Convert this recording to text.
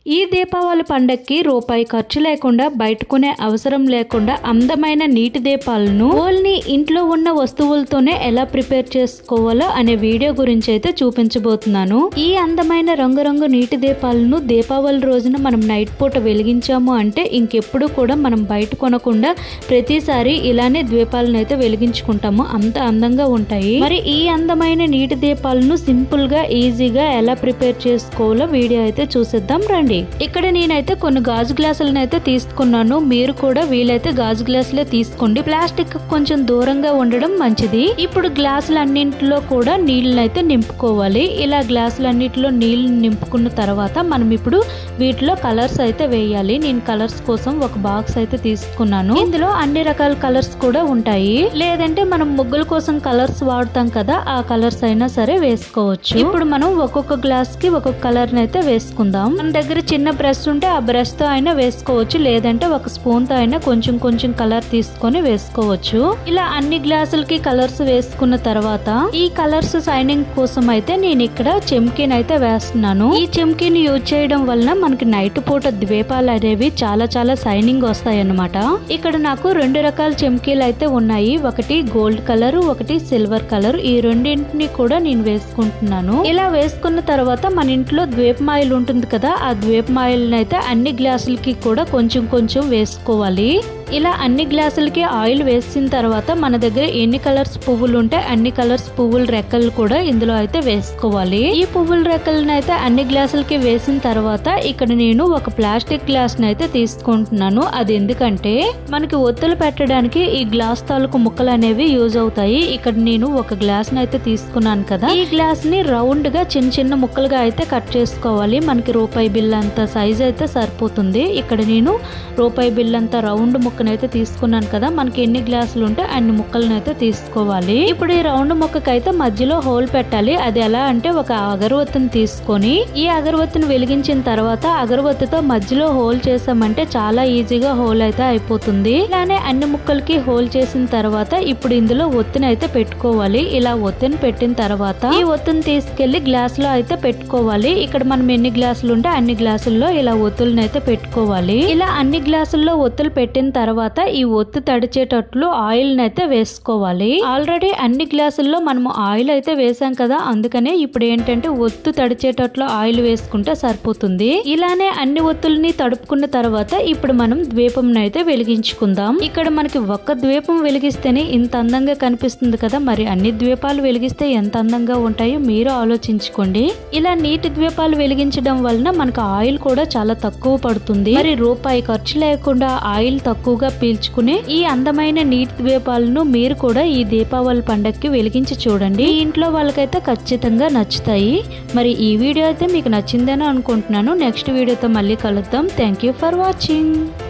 ఈ దీపావళి పండక్కి రూపాయి ఖర్చు లేకుండా బయట కొనే అవసరం లేకుండా అందమైన నీటి దీపాలను ఓన్లీ ఇంట్లో ఉన్న వస్తువులతోనే ఎలా ప్రిపేర్ చేసుకోవాలో అనే వీడియో గురించి అయితే చూపించబోతున్నాను ఈ అందమైన రంగురంగు నీటి దీపాలను దీపావళి రోజున మనం నైట్ పూట వెలిగించాము అంటే ఇంకెప్పుడు కూడా మనం బయట కొనకుండా ప్రతిసారి ఇలానే దీపాలను అయితే వెలిగించుకుంటాము అంత అందంగా ఉంటాయి మరి ఈ అందమైన నీటి దీపాలను సింపుల్ గా ఈజీగా ఎలా ప్రిపేర్ చేసుకోవాలో వీడియో అయితే చూసేద్దాం రండి ఇక్కడ నేనైతే కొన్ని గాజు గ్లాసులను అయితే తీసుకున్నాను మీరు కూడా వీలైతే గాజు గ్లాసులే తీసుకోండి ప్లాస్టిక్ కొంచెం దూరంగా ఉండడం మంచిది ఇప్పుడు గ్లాసులన్నింటిలో కూడా నీళ్ళని అయితే నింపుకోవాలి ఇలా గ్లాసులన్నింటిలో నీళ్లు నింపుకున్న తర్వాత మనం ఇప్పుడు వీటిలో కలర్స్ అయితే వేయాలి నేను కలర్స్ కోసం ఒక బాక్స్ అయితే తీసుకున్నాను ఇందులో అన్ని రకాల కలర్స్ కూడా ఉంటాయి లేదంటే మనం ముగ్గుల కోసం కలర్స్ వాడతాం కదా ఆ కలర్స్ అయినా సరే వేసుకోవచ్చు ఇప్పుడు మనం ఒక్కొక్క గ్లాస్ కి ఒక్కొక్క కలర్ అయితే వేసుకుందాం మన దగ్గర చిన్న బ్రష్ ఉంటే ఆ బ్రష్ తో అయినా వేసుకోవచ్చు లేదంటే ఒక స్పూన్ తో అయినా కొంచెం కొంచెం కలర్ తీసుకొని వేసుకోవచ్చు ఇలా అన్ని గ్లాసులకి కలర్స్ వేసుకున్న తర్వాత ఈ కలర్స్ సైనింగ్ కోసం అయితే నేను ఇక్కడ చెమ్కీని అయితే వేస్తున్నాను ఈ చెమ్కీని యూజ్ చేయడం వలన మనకి నైట్ పూట ద్వీపాలు అనేవి చాలా చాలా సైనింగ్ వస్తాయి అన్నమాట ఇక్కడ నాకు రెండు రకాల చెమ్కీలు అయితే ఉన్నాయి ఒకటి గోల్డ్ కలర్ ఒకటి సిల్వర్ కలర్ ఈ రెండింటిని కూడా నేను వేసుకుంటున్నాను ఇలా వేసుకున్న తర్వాత మన ఇంట్లో ద్వీపమాయిల్ ఉంటుంది కదా ఆ ద్వీపమాయిల్ అయితే అన్ని గ్లాసులకి కూడా కొంచెం కొంచెం వేసుకోవాలి ఇలా అన్ని గ్లాసులకి ఆయిల్ వేసిన తర్వాత మన దగ్గర ఎన్ని కలర్స్ పువ్వులు ఉంటే అన్ని కలర్స్ పువ్వుల రెక్కలు కూడా ఇందులో అయితే వేసుకోవాలి ఈ పువ్వుల రెక్కలను అయితే అన్ని గ్లాసులకి వేసిన తర్వాత ఇక్కడ నేను ఒక ప్లాస్టిక్ గ్లాస్ అయితే తీసుకుంటున్నాను అది ఎందుకంటే మనకి ఒత్తులు పెట్టడానికి ఈ గ్లాస్ తాలూకు ముక్కలు అనేవి యూజ్ అవుతాయి ఇక్కడ నేను ఒక గ్లాస్ అయితే తీసుకున్నాను కదా ఈ గ్లాస్ ని రౌండ్ గా చిన్న చిన్న ముక్కలుగా అయితే కట్ చేసుకోవాలి మనకి రూపాయి బిల్ అంత సైజ్ అయితే సరిపోతుంది ఇక్కడ నేను రూపాయి బిల్ అంత రౌండ్ ముక్కనైతే తీసుకున్నాను కదా మనకి ఎన్ని గ్లాసులు ఉంటే అన్ని ముక్కలను అయితే తీసుకోవాలి ఇప్పుడు ఈ రౌండ్ ముక్కకైతే మధ్యలో హోల్ పెట్టాలి అది ఎలా అంటే ఒక అగరవత్తిని తీసుకొని ఈ అగరవత్తిని వెలిగించిన తర్వాత అగరవత్తితో మధ్యలో హోల్ చేసామంటే చాలా ఈజీగా హోల్ అయితే అయిపోతుంది ఇలానే అన్ని ముక్కలకి హోల్ చేసిన తర్వాత ఇప్పుడు ఇందులో ఒత్తిని అయితే పెట్టుకోవాలి ఇలా ఒత్తిని పెట్టిన తర్వాత ఈ ఒత్తిని తీసుకెళ్లి గ్లాస్ లో అయితే పెట్టుకోవాలి ఇక్కడ మనం ఎన్ని గ్లాసులు ఉంటే అన్ని గ్లాసుల్లో ఇలా ఒత్తులను అయితే పెట్టుకోవాలి ఇలా అన్ని గ్లాసుల్లో ఒత్తులు పెట్టిన తర్వాత ఈ ఒత్తు తడిచేటట్లు ఆయిల్ అయితే వేసుకోవాలి ఆల్రెడీ అన్ని గ్లాసుల్లో మనము ఆయిల్ అయితే వేసాం కదా అందుకనే ఇప్పుడు ఏంటంటే ఒత్తు తడిచేటట్లు ఆయిల్ వేసుకుంటే సరిపోతుంది ఇలానే అన్ని ఒత్తుల్ని తడుపుకున్న తర్వాత ఇప్పుడు మనం ద్వీపం అయితే వెలిగించుకుందాం ఇక్కడ మనకి ఒక్క ద్వీపం వెలిగిస్తేనే ఇంత అందంగా కనిపిస్తుంది కదా మరి అన్ని ద్వీపాలు వెలిగిస్తే ఎంత అందంగా ఉంటాయో మీరు ఆలోచించుకోండి ఇలా నీటి ద్వీపాలు వెలిగించడం వలన మనకు ఆయిల్ కూడా చాలా తక్కువ పడుతుంది మరి రూపాయి ఖర్చు లేకుండా ఆయిల్ తక్కువగా పీల్చుకునే ఈ అందమైన నీటి ద్వీపాలను మీరు కూడా ఈ దీపావళి పండగకి వెలిగించి చూడండి ఈ ఇంట్లో వాళ్ళకైతే ఖచ్చితంగా నచ్చుతాయి మరి ఈ వీడియో అయితే మీకు నచ్చిందని అనుకుంటున్నాను నెక్స్ట్ వీడియోతో మళ్ళీ కలుద్దాం థ్యాంక్ యూ ఫర్ వాచింగ్